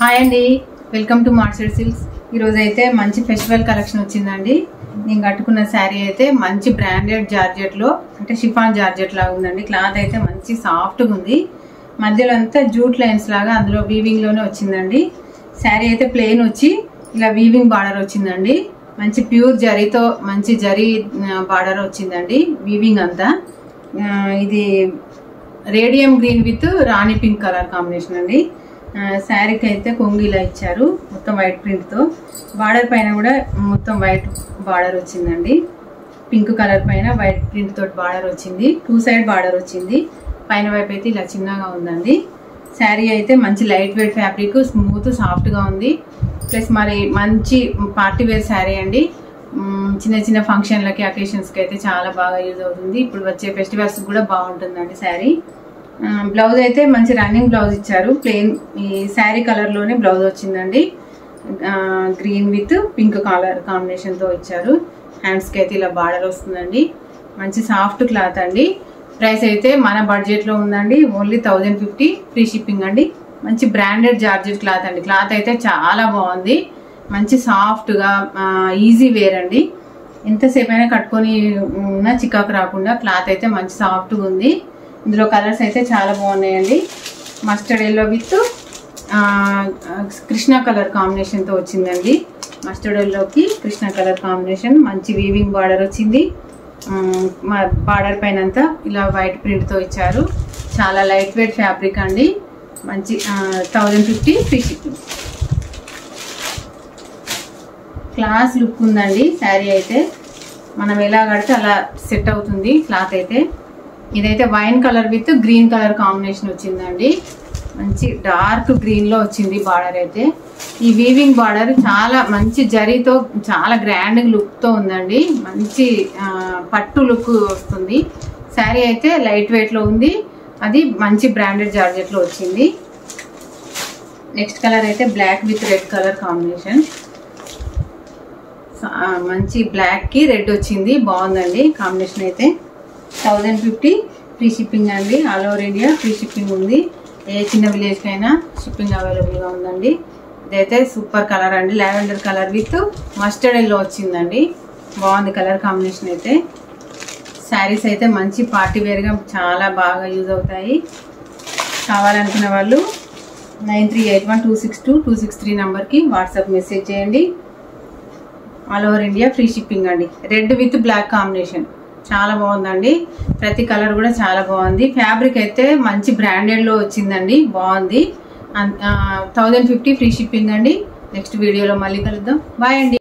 hi అండి welcome to మార్చెడ్ silks ఈరోజు అయితే మంచి ఫెస్టివల్ కలెక్షన్ వచ్చిందండి నేను కట్టుకున్న శారీ అయితే మంచి బ్రాండెడ్ జార్జెట్లో అంటే షిఫాన్ జార్జెట్ లాగా ఉందండి క్లాత్ అయితే మంచి సాఫ్ట్గా ఉంది మధ్యలో అంతా జూట్ లైన్స్ లాగా అందులో వీవింగ్లోనే వచ్చిందండి శారీ అయితే ప్లెయిన్ వచ్చి ఇలా వీవింగ్ బార్డర్ వచ్చిందండి మంచి ప్యూర్ జరీతో మంచి జరీ బార్డర్ వచ్చిందండి వీవింగ్ అంతా ఆ, ఇది radium green with Rani pink colour combination అండి ఆ, శారీకి అయితే కొంగు ఇలా ఇచ్చారు మొత్తం వైట్ ప్రింట్తో బార్డర్ పైన కూడా మొత్తం వైట్ బార్డర్ వచ్చిందండి పింక్ కలర్ పైన వైట్ ప్రింట్ తోటి బార్డర్ వచ్చింది టూ సైడ్ బార్డర్ వచ్చింది పైన వైపు అయితే ఇలా చిన్నగా ఉందండి శారీ అయితే మంచి లైట్ వెయిట్ ఫ్యాబ్రిక్ స్మూత్ సాఫ్ట్గా ఉంది ప్లస్ మరి మంచి పార్టీ వేర్ శారీ అండి మ్మ్, చిన్న చిన్న ఫంక్షన్లకి అకేషన్స్కి అయితే చాలా బాగా యూజ్ అవుతుంది ఇప్పుడు వచ్చే ఫెస్టివల్స్ కూడా బాగుంటుందండి శారీ ఆ, బ్లౌజ్ అయితే మంచి రన్నింగ్ బ్లౌజ్ ఇచ్చారు ప్లెయిన్ ఈ శారీ కలర్లోనే బ్లౌజ్ వచ్చిందండి ఆ, గ్రీన్ విత్ పింక్ కలర్ కాంబినేషన్తో ఇచ్చారు హ్యాండ్స్కి అయితే ఇలా బార్డర్ వస్తుందండి మంచి సాఫ్ట్ క్లాత్ అండి ప్రైస్ అయితే మన బడ్జెట్లో ఉందండి only thousand fifty free shipping అండి మంచి బ్రాండెడ్ జార్జెట్ క్లాత్ అండి క్లాత్ అయితే చాలా బాగుంది మంచి సాఫ్ట్గా ఈజీ వేర్ అండి ఎంతసేపు అయినా కట్టుకొని ఉన్న చికాకు రాకుండా క్లాత్ అయితే మంచి సాఫ్ట్గా ఉంది ఇందులో కలర్స్ అయితే చాలా బాగున్నాయండి mustard yellow with Krishna colour కాంబినేషన్తో వచ్చిందండి మస్టర్డ్ ఎల్లోకి కృష్ణ కలర్ కాంబినేషన్ మంచి వీవింగ్ బార్డర్ వచ్చింది బార్డర్ పైన అంతా ఇలా వైట్ ప్రింట్తో ఇచ్చారు చాలా లైట్ వెయిట్ ఫ్యాబ్రిక్ అండి మంచి thousand fifty free shipping class look ఉందండి శారీ అయితే మనం ఎలా కడితే అలా సెట్ అవుతుంది క్లాత్ అయితే ఇదైతే wine colour with green colour combination వచ్చిందండి మంచి డార్క్ గ్రీన్లో వచ్చింది బార్డర్ అయితే ఈ వీవింగ్ బార్డర్ చాలా మంచి జరీతో చాలా గ్రాండ్ లుక్తో ఉందండి మంచి ఆ, పట్టు లుక్ వస్తుంది శారీ అయితే లైట్ వెయిట్లో ఉంది అది మంచి బ్రాండెడ్ జార్జెట్లో వచ్చింది నెక్స్ట్ కలర్ అయితే black with red colour combination స- ఆ, మంచి బ్లాక్ కి రెడ్ వచ్చింది బాగుందండి కాంబినేషన్ అయితే థౌజండ్ ఫిఫ్టీ ఫ్రీ షిప్పింగ్ అండి all over India free shipping ఉంది ఏ చిన్న విలేజ్ కైనా షిప్పింగ్ అవైలబుల్ గా ఉందండి ఇదైతే సూపర్ కలర్ అండి lavender colour with mustard yellow వచ్చిందండి బాగుంది కలర్ కాంబినేషన్ అయితే శారీస్ అయితే మంచి పార్టీ వేర్గా చాలా బాగా యూజ్ అవుతాయి కావాలనుకునే వాళ్ళు nine three eight one two six two two six three నెంబర్కి వాట్సాప్ మెసేజ్ చేయండి all over India free shipping అండి రెడ్ విత్ బ్లాక్ కాంబినేషన్ చాలా బాగుందండి ప్రతి కలర్ కూడా చాలా బాగుంది ఫ్యాబ్రిక్ అయితే మంచి బ్రాండెడ్లో వచ్చిందండి బాగుంది థౌజండ్ ఫిఫ్టీ ఫ్రీ షిప్పింగ్ అండి నెక్స్ట్ వీడియోలో మళ్ళీ కలుద్దాం బాయ్ అండి